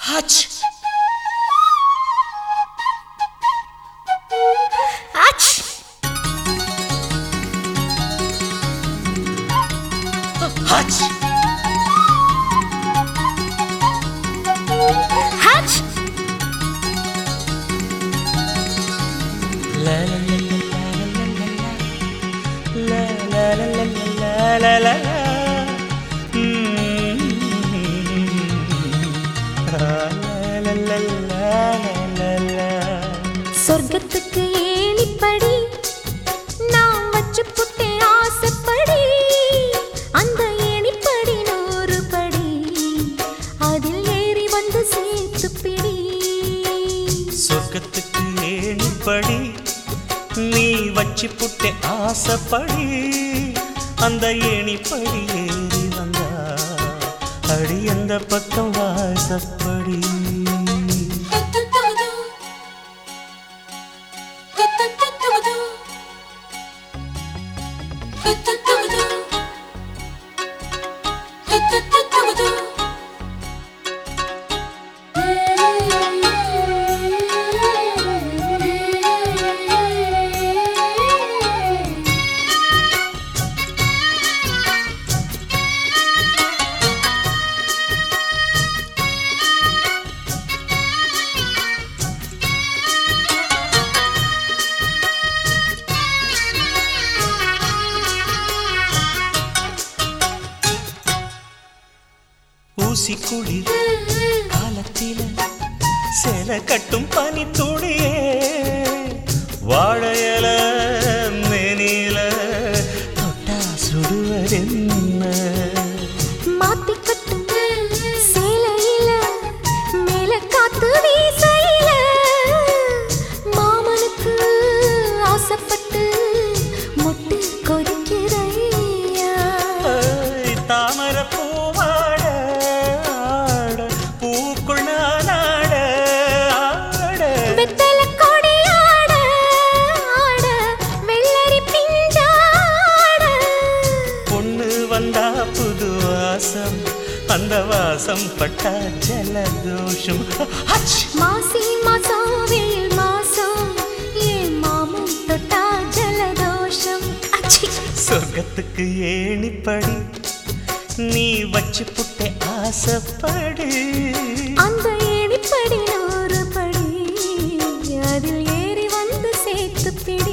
H ஆச் ஹச் ஹச் La la la la la la la la la la la la Mm. La la la la la la la சொர்க்கத்துக்கு ஏணிப்படி நான் வச்சு புட்டேன் ஆசைப்படி அந்த ஏணிப்படி நூறு படி அதில் ஏறி வந்து சேர்த்து பிடி சொர்க்கத்துக்கு ஏணிப்படி நீ வச்சு புட்டே ஆசைப்படி அந்த ஏணிப்படி ஏறி வந்தா அடி அந்த பக்கம் வாசப்படி ஊசி குளிர் காலத்தில சேல கட்டும் பனி துளியே வாழையல மேனில தொட்டா சுடுவதென்ன மாத்திக்கட்டும் சேலையில மேல காத்து வீசையில மாமனுக்கு ஆசைப்பட்டு முட்டு கொதிக்கிறையா ஐ, தாமரை பூவாட ஆட, பூக்குள் நானாட ஆட. வெத்தல கொடி ஆட ஆட வெள்ளரி பிஞ்சாட பொண்ணு வந்தா புது வாசம் அந்த வாசம் பட்டா ஜலதோஷம் ஹச்! மாசி மாசம் வெயில் மாசம் ஏன் மாமன் தொட்டா ஜலதோஷம் அச்சி சொர்க்கத்துக்கு ஏணிப்படி நீ வச்சு புட்டே ஆசைப்படு அந்த ஏணிப்படி நூறு படி அதில் ஏறி வந்து சேர்த்து பிடி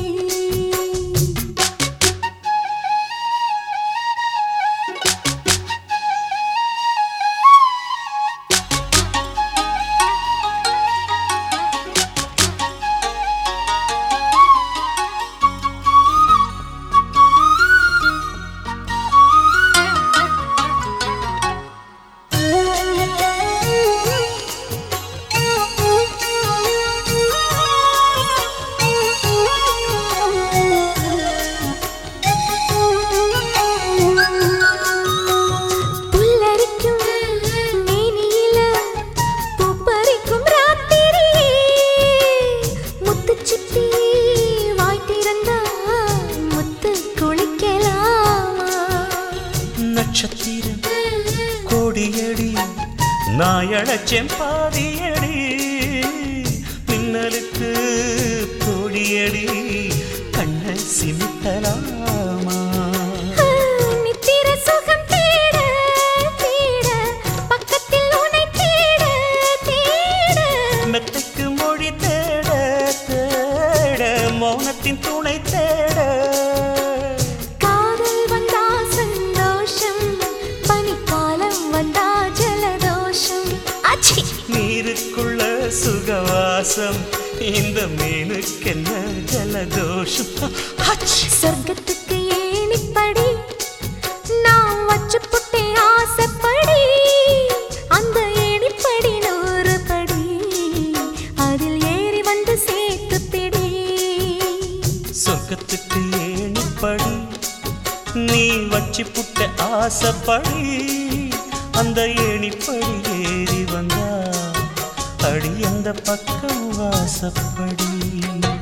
புல்லரிக்கும் மேனியில பூப்பறிக்கும் ராத்திரியே முத்துச்சிப்பி வாய் திறந்தா முத்து குளிக்கலாமா நட்சத்திரம் கோடியடி நாயழச்சேன் பாதியடி மின்னலுக்கு கோடியடி கண்ண சிமிட்டலாமா நித்திர சுகம் தேட தேட பக்கத்தில் உன்னை தேட தேட மெத்தைக்கு மொழி தேட தேட மௌனத்தின் துணை தேட காதல் வந்தா சந்தோஷம் பனிக்காலம் வந்தா ஜலதோஷம் அச்சி நீருக்குள்ள சுகவாசம் இந்த மீனுக்கென்ன ஜலதோஷம் ஹச்! சொர்க்கத்துக்கு ஏணிப்படி நான் வச்சு புட்டே ஆசைப்படி அந்த ஏணிப்படி நூறு படி அதில் ஏறி வந்து சேர்த்து பிடி சொர்க்கத்துக்கு ஏணிப்படி நீ வச்சு புட்ட ஆசைப்படி அந்த ஏணிப்படி ஏறி வந்தா அடி அந்த பக்கம் வாசப்படி